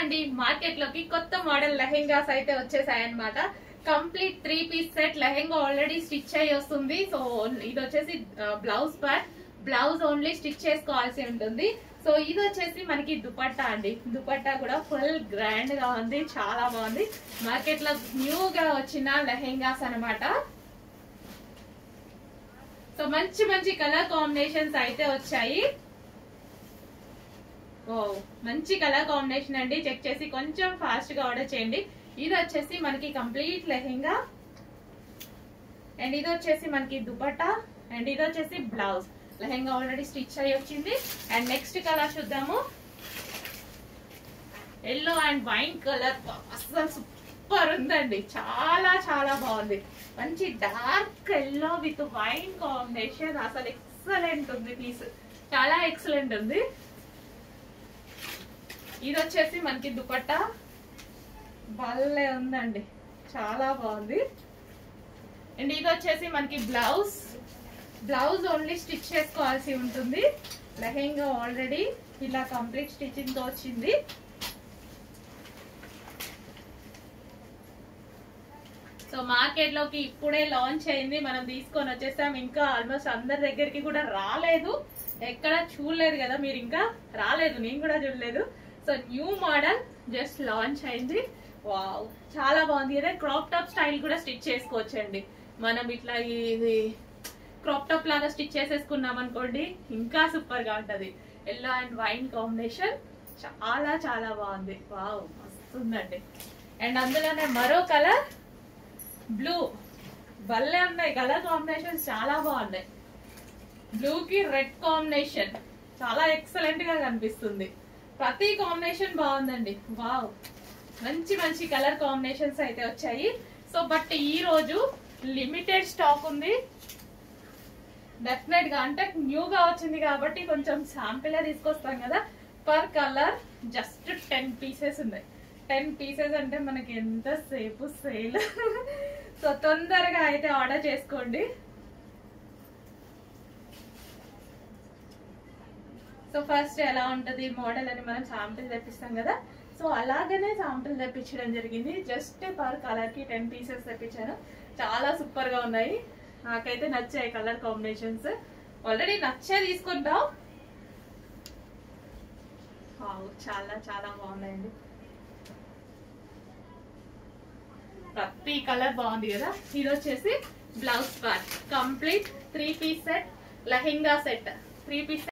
అండి మార్కెట్ లోకి కొత్త మోడల్ లెహెంగాస్ అయితే వచ్చేసాయి అనమాట complete three piece set lehenga already stitch అయ్యి వస్తుంది సో ఇది వచ్చేసి blouse part blouse only stitch చేసుకోవాల్సి ఉంటుంది సో ఇది వచ్చేసి మనకి దుపట్టా అండి దుపట్టా కూడా ఫుల్ గ్రాండ్ గా ఉంది చాలా బాగుంది మార్కెట్ లో న్యూ గా వచ్చిన లెహెంగాస్ అన్నమాట సో మంచి మంచి కలర్ కాంబినేషన్స్ అయితే వచ్చాయి ఓ మంచి కలర్ కాంబినేషన్ అండి చెక్ చేసి కొంచెం ఫాస్ట్ గా ఆర్డర్ చేయండి ఇది వచ్చేసి మనకి కంప్లీట్ లెహెంగా అండ్ ఇది వచ్చేసి మనకి దుపట్టా అండ్ ఇది వచ్చేసి బ్లౌజ్ లెహెంగా ఆల్రెడీ స్టిచ్ అయ్యి వచ్చింది అండ్ నెక్స్ట్ కలర్ చూద్దాము ఎల్లో అండ్ వైన్ కలర్ అసలు సూపర్ ఉందండి చాలా చాలా బాగుంది మంచి dark yellow with wine combination అసలు ఎక్సలెంట్ ఉంది పీస్ చాలా ఎక్సలెంట్ ఉంది ఇది వచ్చేసి మనకి దుపట్టా భలే ఉందండి చాలా బాగుంది అండ్ ఇది వచ్చేసి మనకి బ్లౌజ్ బ్లౌజ్ ఓన్లీ స్టిచ్ చేసుకోవాల్సి ఉంటుంది లెహెంగా ఆల్రెడీ ఇలా కంప్లీట్ స్టిచ్చింగ్ తో వచ్చింది సో మార్కెట్ లోకి ఇప్పుడే లాంచ్ అయింది మనం తీసుకొని వచ్చేసాం ఇంకా ఆల్మోస్ట్ అందరి దగ్గరికి కూడా రాలేదు ఎక్కడ చూడలేదు కదా మీరు ఇంకా రాలేదు నేను కూడా చూడలేదు so new model just launch అయింది వావ్ చాలా బాగుంది అదే క్రాప్ టాప్ స్టైల్ కూడా స్టిచ్ చేసుకోవచ్చండి మనం ఇట్లా ఇది క్రాప్ టాప్ లాగా స్టిచ్ చేసేసుకున్నాం అనుకోండి ఇంకా సూపర్ గా ఉంటది ఎల్లో అండ్ వైన్ కాంబినేషన్ చాలా చాలా బాగుంది వావ్ మస్తుందండి అండ్ అందులోనే మరో కలర్ బ్లూ భలే ఉన్నాయి కలర్ కాంబినేషన్స్ చాలా బాగున్నాయి బ్లూ కి రెడ్ కాంబినేషన్ చాలా ఎక్సలెంట్ గా కనిపిస్తుంది ప్రతి కాంబినేషన్ బాగుందండి వావ్ మంచి మంచి కలర్ కాంబినేషన్స్ అయితే వచ్చాయి సో బట్ ఈ రోజు లిమిటెడ్ స్టాక్ ఉంది డెఫినెట్ గా అంటే న్యూ గా వచ్చింది కాబట్టి కొంచెం శాంపిల్ తీసుకొస్తాం కదా per colour just ten pieces ten టెన్ పీసెస్ అంటే మనకి ఎంత సేపు సేల్ సో తొందరగా అయితే ఆర్డర్ చేసుకోండి సో ఫస్ట్ ఎలా ఉంటది మోడల్ అని మనం శాంపిల్ తెప్పిస్తాం కదా సో అలాగనే శాంపిల్ తెప్పించడం జరిగింది జస్ట్ పర్ కలర్ కి టెన్ పీసెస్ తెప్పించాను చాలా సూపర్ గా ఉన్నాయి నాకైతే నచ్చాయి కలర్ కాంబినేషన్స్ ఆల్రెడీ నచ్చే తీసుకుంటాం వావ్, చాలా చాలా బాగున్నాయండి ప్రతి కలర్ బాగుంది కదా ఇది వచ్చేసి blouse part complete three piece set lehenga set three piece